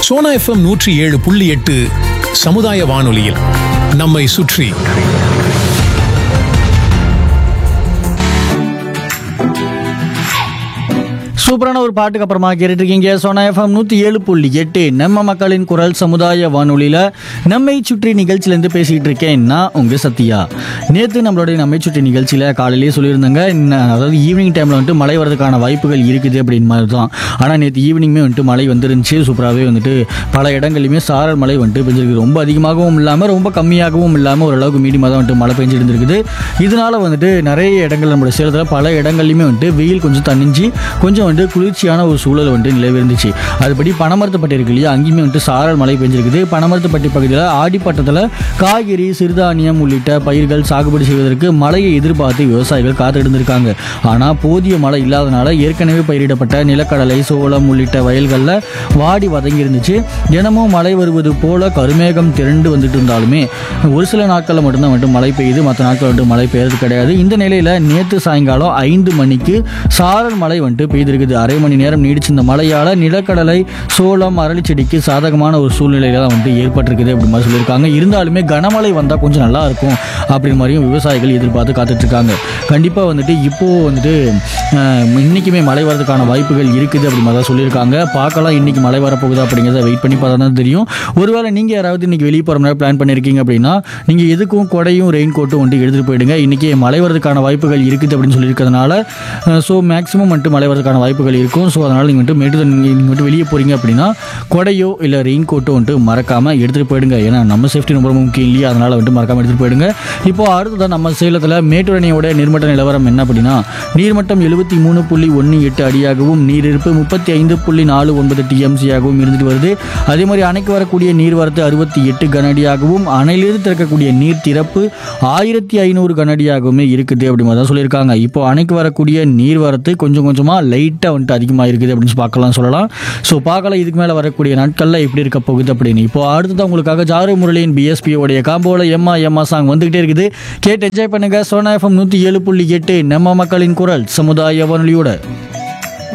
Sona FM நூற்றி ஏழு புள்ளி எட்டு சமுதாய வானொலியில் நம்மை சுற்றி சூப்பரான ஒரு பாட்டுக்கு அப்புறமா கேட்டுட்டு இருக்கீங்க சோனா எஃப்எம் நூற்றி ஏழு புள்ளி எட்டு நம்ம மக்களின் குரல் சமுதாய வானொலியில் நம்மை சுற்றி நிகழ்ச்சியிலேருந்து பேசிகிட்டு இருக்கேன் நான் உங்கள் சத்யா நேற்று நம்மளுடைய நம்மை சுற்றி நிகழ்ச்சியில் காலையிலேயே சொல்லியிருந்தாங்க இன்ன- அதாவது ஈவினிங் டைமில் வந்துட்டு மழை வரதுக்கான வாய்ப்புகள் இருக்குது அப்படின்னு மாதிரி தான் ஆனால் நேற்று ஈவினிங்குமே வந்துட்டு மழை வந்துருந்துச்சு சூப்பராகவே வந்துட்டு பல இடங்கள்லையுமே சாரல் மழை வந்துட்டு பெஞ்சிருக்கு ரொம்ப அதிகமாகவும் இல்லாமல் ரொம்ப கம்மியாகவும் இல்லாமல் ஓரளவுக்கு மீடியமாக தான் வந்துட்டு மழை பெஞ்சிட்டு இருந்திருக்குது இதனால வந்துட்டு நிறைய இடங்கள் நம்மளுடைய சேலத்தில் பல இடங்கள்லையுமே வந்துட்டு வெயில் கொஞ்சம் தணிஞ்சு கொஞ்சம் வந்துட்டு குளிர்ச்சியான ஒரு சூழல் வந்துட்டு நிலவி இருந்துச்சு அதுபடி பனமரத்துப்பட்டி இருக்கு இல்லையா அங்கேயுமே வந்துட்டு சாரல் மழை பெஞ்சிருக்குது பனமரத்துப்பட்டி பகுதியில் ஆடிப்பட்டத்தில் காய்கறி சிறுதானியம் உள்ளிட்ட பயிர்கள் சாகுபடி செய்வதற்கு மழையை எதிர்பார்த்து விவசாயிகள் காத்துட்டு இருந்திருக்காங்க ஆனால் போதிய மழை இல்லாதனால ஏற்கனவே பயிரிடப்பட்ட நிலக்கடலை சோளம் உள்ளிட்ட வயல்களில் வாடி வதங்கி இருந்துச்சு தினமும் மழை வருவது போல கருமேகம் திரண்டு வந்துட்டு இருந்தாலுமே ஒரு சில நாட்களில் மட்டும்தான் வந்துட்டு மழை பெய்யுது மற்ற நாட்கள் வந்துட்டு மழை பெய்யறது கிடையாது இந்த நிலையில் நேற்று சாயங்காலம் ஐந்து மணிக்கு சாரல் மழை வந்துட்டு பெய்திருக்குது அரை மணி நேரம் நீடிச்சு இந்த மழையால் நிலக்கடலை சோளம் அரளி செடிக்கு சாதகமான ஒரு சூழ்நிலையில தான் வந்துட்டு ஏற்பட்டிருக்குது அப்படி மாதிரி சொல்லியிருக்காங்க இருந்தாலுமே கனமழை வந்தால் கொஞ்சம் நல்லா இருக்கும் அப்படின்னு மாதிரியும் விவசாயிகள் எதிர்பார்த்து காத்துட்டு இருக்காங்க கண்டிப்பாக வந்துட்டு இப்போ வந்துட்டு அஹ், இன்னைக்குமே மழை வரதுக்கான வாய்ப்புகள் இருக்குது அப்படி மாதிரி தான் சொல்லியிருக்காங்க பார்க்கலாம் இன்னைக்கு மழை வரப்போகுதா அப்படிங்கிறத வெயிட் பண்ணி பார்த்தா தான் தெரியும் ஒருவேளை நீங்கள் யாராவது இன்னைக்கு வெளியே போகிற மாதிரி பிளான் பண்ணியிருக்கீங்க அப்படின்னா நீங்கள் எதுக்கும் கொடையும் ரெயின் கோட்டும் வந்துட்டு எடுத்துகிட்டு போயிடுங்க இன்னைக்கு மழை வரதுக்கான வாய்ப்புகள் இருக்குது அப்படின்னு சொல்லியிருக்கிறதுனால ஸோ மேக்ஸிமம் வந்துட்டு மழை வரதுக்கான வாய்ப்புகள் இருக்கும் ஸோ அதனால் நீங்கள் வந்துட்டு மேட்டு நீங்கள் நீங்கள் வந்துட்டு வெளியே போகிறீங்க அப்படின்னா கொடையோ இல்லை ரெயின் கோட்டோ வந்துட்டு மறக்காமல் எடுத்துகிட்டு போயிடுங்க ஏன்னா நம்ம சேஃப்டி ரொம்ப ரொம்ப முக்கியம் இல்லையா அதனால் வந்துட்டு மறக்காமல் எடுத்துகிட்டு போயிடுங்க இப்போ அடுத்ததான் நம்ம சேலத்தில் மேட்டூர் அணையோட நீர்மட்ட நிலவரம் என்ன அப்படின்னா நீர்மட்டம் எழுபத்தி மூணு புள்ளி ஒன்று எட்டு அடியாகவும் நீரிருப்பு முப்பத்தி ஐந்து புள்ளி நாலு ஒன்பது டிஎம்சியாகவும் இருந்துட்டு வருது அதே மாதிரி அணைக்கு வரக்கூடிய நீர்வரத்து அறுபத்தி எட்டு கனஅடியாகவும் அணையிலிருந்து திறக்கக்கூடிய நீர் திறப்பு ஆயிரத்தி ஐநூறு கனஅடியாகவுமே இருக்குது அப்படி மாதிரி தான் சொல்லியிருக்காங்க இப்போ அணைக்கு வரக்கூடிய நீர்வரத்து கொஞ்சம் கொஞ்சமாக லைட்டாக வந்துட்டு அதிகமாக இருக்குது அப்படின்னு சொல்லி பார்க்கலாம் சொல்லலாம் ஸோ பார்க்கலாம் இதுக்கு மேலே வரக்கூடிய நாட்களில் எப்படி இருக்க போகுது அப்படின்னு இப்போ அடுத்ததான் உங்களுக்காக ஜாரு முரளியின் பிஎஸ்பி உடைய காம்போல எம்மா எம்மா சாங் வந்துகிட்டே இருக்குது கேட்டு என்ஜாய் பண்ணுங்க சோனா எஃப்எம் நூற்றி ஏழு புள்ளி எட்டு நம்ம மக்களின் குரல் சமுதாய வானொலியோட